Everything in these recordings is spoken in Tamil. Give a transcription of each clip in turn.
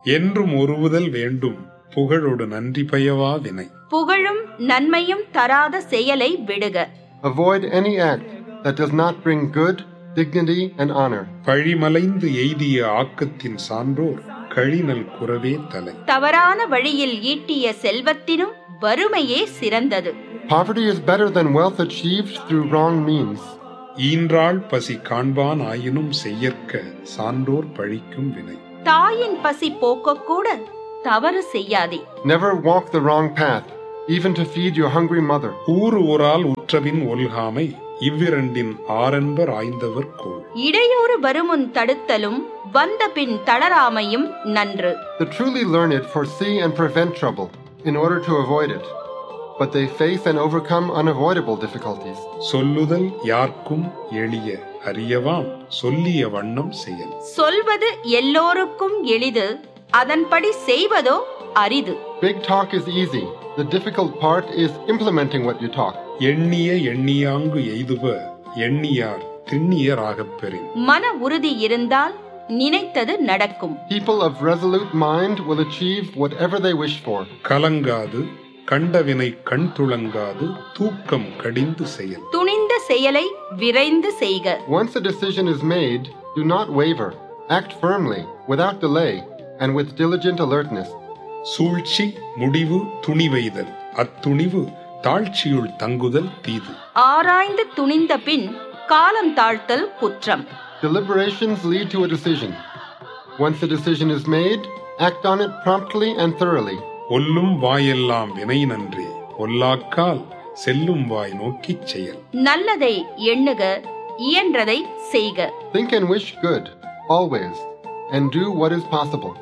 என்றும் ஒருவுதல் வேண்டும் புகழொடு நன்றி பயவா வினை புகழும் நன்மையும் தராத செயலை விடுக Avoid any act that does not bring good, dignity, and honor. பழிமலைந்து எய்திய ஆக்கத்தின் சான்றோர் கழினல் குறவே தலை தவறான வழியில் ஈட்டிய செல்வத்தினும் வறுமையே சிறந்தது Poverty is better than wealth achieved through wrong means. ஈன்றாள் பசி காண்பான் ஆயினும் செய்யற்க சான்றோர் பழிக்கும் வினை தாயின் பசி போக்கக்கூட தவறு செய்யாதே Never walk the wrong path, even to feed your hungry mother. ஊறு ஊரால் உற்றபின் ஒல்காமை இவ்விரண்டின் ஆரென்பர் ஆய்ந்தவர் கோள் இடையூறு வருமுன் தடுத்தலும் வந்த பின் தளராமையும் நன்று The truly learned foresee and prevent trouble in order to avoid it, but they face and overcome unavoidable difficulties. சொல்லுதல் யார்க்கும் எளிய அறியவாம் சொல்லிய வண்ணம் செயல் சொல்வது எல்லோருக்கும் எளிது அதன்படி செய்வதோ அரிது Big talk is easy. The difficult part is implementing what you talk. எண்ணிய எண்ணியாங்கு எய்துவ எண்ணியார் திண்ணியராகப் பெறின் மன உறுதி இருந்தால் நினைத்தது நடக்கும் People of resolute mind will achieve whatever they wish for. கலங்காது கண்டவினை கண் துளங்காது தூக்கம் கடிந்து செயல் துணிந்த செயலை விரைந்து செய்க Once a decision is made, do not waver. Act firmly, without delay, and with diligent alertness. சூழ்ச்சி முடிவு துணிவைதல் அத்துணிவு தாழ்ச்சியுள் தங்குதல் தீது ஆராய்ந்து துணிந்த பின் காலம் தாழ்த்தல் குற்றம் Deliberations lead to a decision. Once a decision is made, act on it promptly and thoroughly. ஒல்லும் வாயெல்லாம் வினை நன்றே ஒல்லாக்கால் செல்லும் வாய் நோக்கிச் செயல் நல்லதை எண்ணுக இயன்றதை செய்க Think and wish good, always, and do what is possible.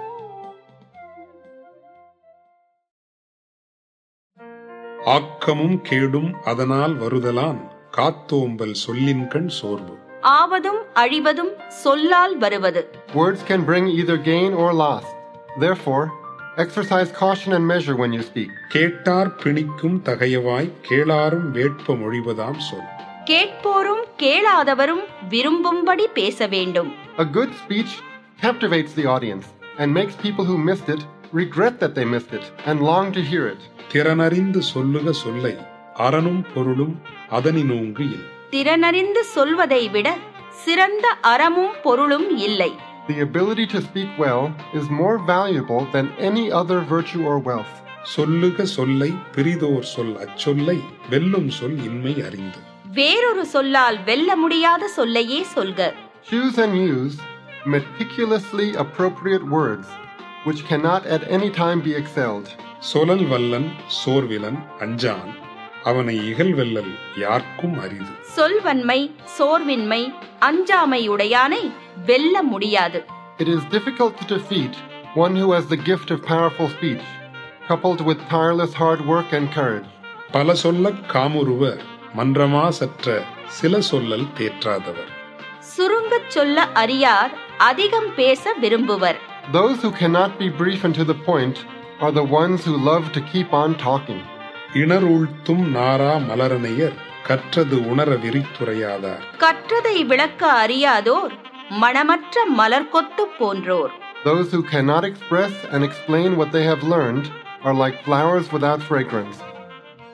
ஆக்கமும் கேடும் அதனால் வருதலான் காத்தோம்பல் சொல்லின்கண் சோர்வு ஆவதும் அழிவதும் சொல்லால் வருவது Words can bring either gain or loss. Therefore, exercise caution and measure when you speak. கேட்டார் பிணிக்கும் தகையவாய் கேளாரும் வேட்ப மொழிவதாம் சொல் கேட்போரும் கேளாதவரும் விரும்பும்படி பேச வேண்டும் A good speech captivates the audience and makes people who missed it regret that they missed it and long to hear it. திறனறிந்து சொல்லுக சொல்லை அரணும் பொருளும் அதனினூங்கு இல் திறனறிந்து சொல்வதை விட சிறந்த அறமும் பொருளும் இல்லை The ability to speak well is more valuable than any other virtue or wealth. சொல்லுக சொல்லை பிரிதோர் சொல் அச்சொல்லை வெல்லும் சொல் இன்மை அறிந்து வேறொரு சொல்லால் வெல்ல முடியாத சொல்லையே சொல்க Choose and use meticulously appropriate words which cannot at any time be excelled. சொலல் வல்லன் சோர்விலன் Anjaan அவனை இகழ்வெல்லல் யார்க்கும் அரிது சொல்வன்மை சோர்வின்மை அஞ்சாமையுடையானை வெல்ல முடியாது It is difficult to defeat one who has the gift of powerful speech, coupled with tireless hard work and courage. பல சொல்லக் காமுருவ மன்றமா சற்ற சில சொல்லல் தேற்றாதவர் சுருங்கச் சொல்ல அறியார் அதிகம் பேச விரும்புவர் Those who cannot be brief and to the point are the ones who love to keep on talking. இணருழ்த்தும் நாரா மலரணையர் கற்றது உணர விரித்துரையாதார் கற்றதை விளக்க அறியாதோர் மணமற்ற மலர்கொத்து போன்றோர் Those who cannot express and explain what they have learned are like flowers without fragrance.